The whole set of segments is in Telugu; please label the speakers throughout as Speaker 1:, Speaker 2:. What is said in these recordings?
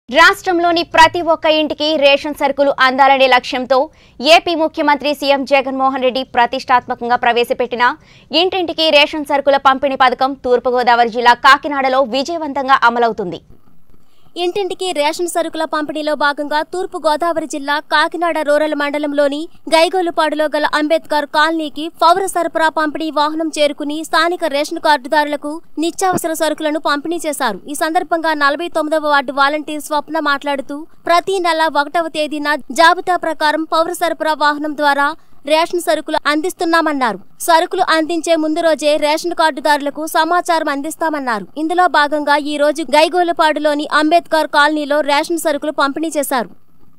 Speaker 1: రాష్ట్రంలోని ప్రతి ఒక్క ఇంటికి రేషన్ సరుకులు అందాలనే లక్ష్యంతో ఏపీ ముఖ్యమంత్రి సీఎం జగన్మోహన్ రెడ్డి ప్రతిష్టాత్మకంగా ప్రవేశపెట్టిన ఇంటింటికి రేషన్ సరుకుల పంపిణీ పథకం తూర్పుగోదావరి జిల్లా కాకినాడలో విజయవంతంగా అమలవుతుంది
Speaker 2: ఇంటింటికి రేషన్ సరుకుల పంపిణీలో భాగంగా తూర్పు గోదావరి జిల్లా కాకినాడ రూరల్ మండలంలోని గైగోలుపాడులో గల అంబేద్కర్ కాలనీకి పౌర సరఫరా పంపిణీ వాహనం చేరుకుని స్థానిక రేషన్ కార్డుదారులకు నిత్యావసర సరుకులను పంపిణీ చేశారు ఈ సందర్భంగా నలభై తొమ్మిదవ వార్డు వాలంటీర్ స్వప్న మాట్లాడుతూ ప్రతి నెల ఒకటవ తేదీన జాబితా ప్రకారం పౌర సరఫరా వాహనం ద్వారా రేషన్ సరుకులు అందిస్తున్నామన్నారు సరుకులు అందించే ముందు రోజే రేషన్ కార్డుదారులకు సమాచారం అందిస్తామన్నారు ఇందులో భాగంగా ఈ రోజు గైగోలపాడులోని అంబేద్కర్ కాలనీలో రేషన్ సరుకులు పంపిణీ చేశారు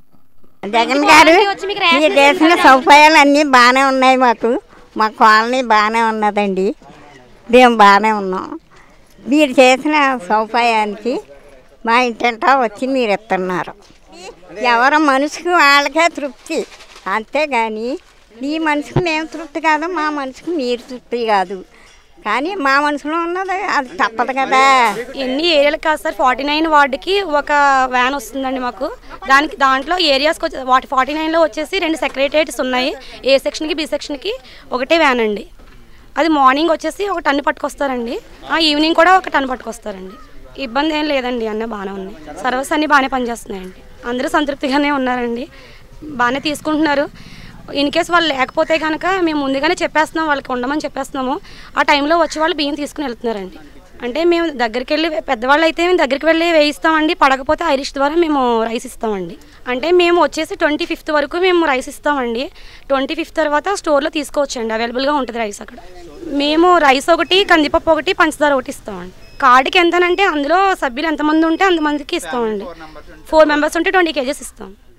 Speaker 3: జగన్ గారు మీరు చేసిన సౌకర్యాలు అన్నీ బాగానే ఉన్నాయి మాకు మా కాలనీ బాగానే ఉన్నదండి మేము బాగానే ఉన్నాం మీరు చేసిన సౌకర్యానికి మా ఇంటింటా వచ్చి మీరు ఇస్తున్నారు ఎవరి మనసుకు వాళ్ళకే తృప్తి అంతేగాని మీ మనసుకు మేము తృప్తి కాదు మా మనసుకు మీరు తృప్తి కాదు కానీ మా మనసులో ఉన్నది అది తప్పదు కదా
Speaker 4: ఎన్ని ఏరియాలకు కాదు సార్ ఫార్టీ నైన్ వార్డుకి ఒక వ్యాన్ వస్తుందండి మాకు దానికి దాంట్లో ఏరియాస్కి వచ్చి వాటి ఫార్టీ నైన్లో వచ్చేసి రెండు సెక్రటరియట్స్ ఉన్నాయి ఏ సెక్షన్కి బి సెక్షన్కి ఒకటే వ్యాన్ అండి అది మార్నింగ్ వచ్చేసి ఒక టన్ను పట్టుకొస్తారండి ఆ ఈవినింగ్ కూడా ఒక టన్ను పట్టుకొస్తారండి ఇబ్బంది ఏం లేదండి అన్నీ బాగానే ఉన్నాయి సర్వీస్ అన్నీ బాగానే పనిచేస్తున్నాయండి అందరూ సంతృప్తిగానే ఉన్నారండి బాగానే తీసుకుంటున్నారు ఇన్ కేస్ వాళ్ళు లేకపోతే కనుక మేము ముందుగానే చెప్పేస్తున్నాం వాళ్ళకి ఉండమని చెప్పేస్తున్నాము ఆ టైంలో వచ్చి వాళ్ళు బియ్యం తీసుకుని వెళ్తున్నారండి అంటే మేము దగ్గరికి వెళ్ళి పెద్దవాళ్ళు అయితే మేము దగ్గరికి వెళ్ళి వేయిస్తామండి పడకపోతే ఐరిష్ ద్వారా మేము రైస్ ఇస్తామండి అంటే మేము వచ్చేసి ట్వంటీ ఫిఫ్త్ వరకు మేము రైస్ ఇస్తామండి ట్వంటీ ఫిఫ్త్ తర్వాత స్టోర్లో తీసుకోవచ్చండి అవైలబుల్గా ఉంటుంది రైస్ అక్కడ మేము రైస్ ఒకటి కందిపప్పు ఒకటి పంచదార ఒకటి ఇస్తామండి కార్డుకి ఎంతనంటే అందులో సభ్యులు ఎంతమంది ఉంటే అంతమందికి ఇస్తామండి ఫోర్ మెంబర్స్ ఉంటే ట్వంటీ కేజెస్ ఇస్తాం